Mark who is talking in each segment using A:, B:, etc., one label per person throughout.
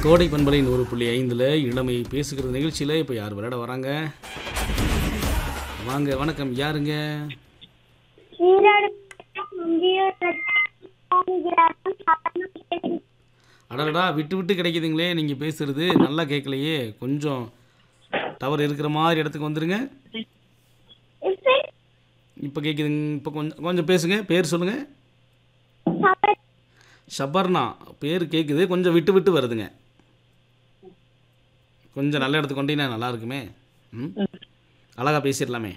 A: கோடை பண்பலை நூறு புள்ளி ஐந்தில் இளமை பேசுகிற நிகழ்ச்சியில் இப்போ யார் விளையாட வராங்க வாங்க வணக்கம் யாருங்க
B: ஈரோடு முந்தியூர் கிராமம் சாரணம்
A: அடடா விட்டு விட்டு கிடைக்குதுங்களே நீங்கள் பேசுறது நல்லா கேட்கலையே கொஞ்சம் டவர் இருக்கிற மாதிரி இடத்துக்கு வந்துருங்க இப்போ கேட்குதுங்க இப்போ கொஞ்சம் கொஞ்சம் பேசுங்க பேர் சொல்லுங்கள் ஷபர்னா பேர் கேட்குது கொஞ்சம் விட்டு விட்டு வருதுங்க கொஞ்சம் நல்ல இடத்துக்கு கொண்டீங்கன்னா நல்லா இருக்குமே ம் அழகா பேசிடலாமே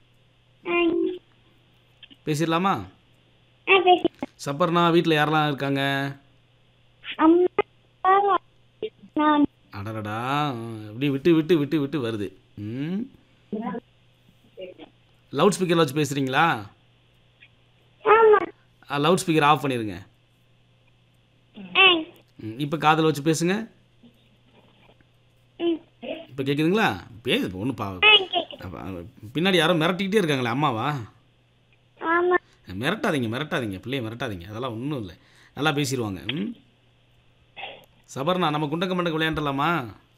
A: பேசிடலாமா சப்பர்னா வீட்டில் யாரெல்லாம் இருக்காங்க
B: அம்மா நான்
A: அடடடா இப்படி விட்டு விட்டு விட்டு விட்டு வருது ம் லவுட் ஸ்பீக்கரில் வச்சு பேசுகிறீங்களா
B: ஆமா
A: லவுட் ஸ்பீக்கர் ஆஃப் பண்ணிடுங்க இப்போ காதில் வச்சு பேசுங்க இப்போ கேட்குதுங்களா பே ஒன்றும் பா அப்ப, பின்னாடி யாரோ மிரட்டிக்கிட்டே இருக்காங்களே அம்மாவா
B: ஆமா
A: மிரட்டாதீங்க மிரட்டாதீங்க பிள்ளைய மிரட்டாதீங்க அதெல்லாம் ஒன்றும் இல்லை நல்லா பேசிடுவாங்க ம் சபர்ணா நம்ம குண்டக்க மண்டக்க விளையாண்டலாமா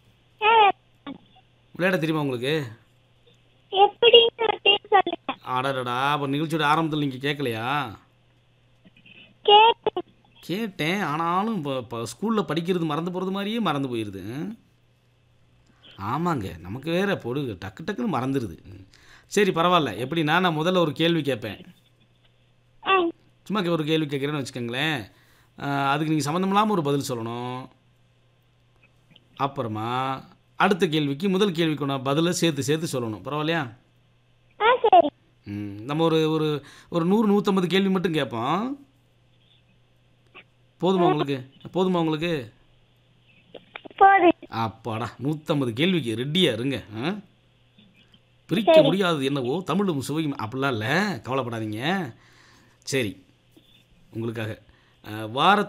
A: விளையாட தெரியுமா உங்களுக்கு
B: எப்படின்னு சொல்லுங்க
A: அடடடா அப்போ நிகழ்ச்சியோட ஆரம்பத்தில் நீங்கள் கேட்கலையா
B: கேட்டேன்
A: கேட்டேன் ஆனாலும் இப்போ இப்போ ஸ்கூலில் படிக்கிறது மறந்து போகிறது மாதிரியே மறந்து போயிடுது ம். ஆமாங்க நமக்கு வேற பொடு டக்கு டக்குன்னு மறந்துடுது ம். சரி பரவாயில்ல எப்படின்னா நான் முதல்ல ஒரு கேள்வி கேட்பேன் சும்மா ஒரு கேள்வி கேட்குறேன்னு வச்சுக்கோங்களேன் ஆஹ், அதுக்கு நீங்கள் சம்மந்தமில்லாமல் ஒரு பதில் சொல்லணும் அப்புறமா அடுத்த கேள்விக்கு முதல் கேள்விக்கு நான் பதிலை சேர்த்து சேர்த்து சொல்லணும் பரவாயில்லையா
B: ஆ சரி
A: ம், நம்ம ஒரு ஒரு ஒரு நூறு நூற்றம்பது கேள்வி மட்டும் கேட்போம் போதுமா உங்களுக்கு போதுமா உங்களுக்கு
B: போதும்
A: அப்பாடா நூற்றம்பது கேள்விக்கு ரெடியாக இருங்க ஆ? பிரிக்க முடியாதது என்னவோ தமிழும் சுவையும் அப்படிலாம் இல்லை கவலைப்படாதீங்க சரி உங்களுக்காக வார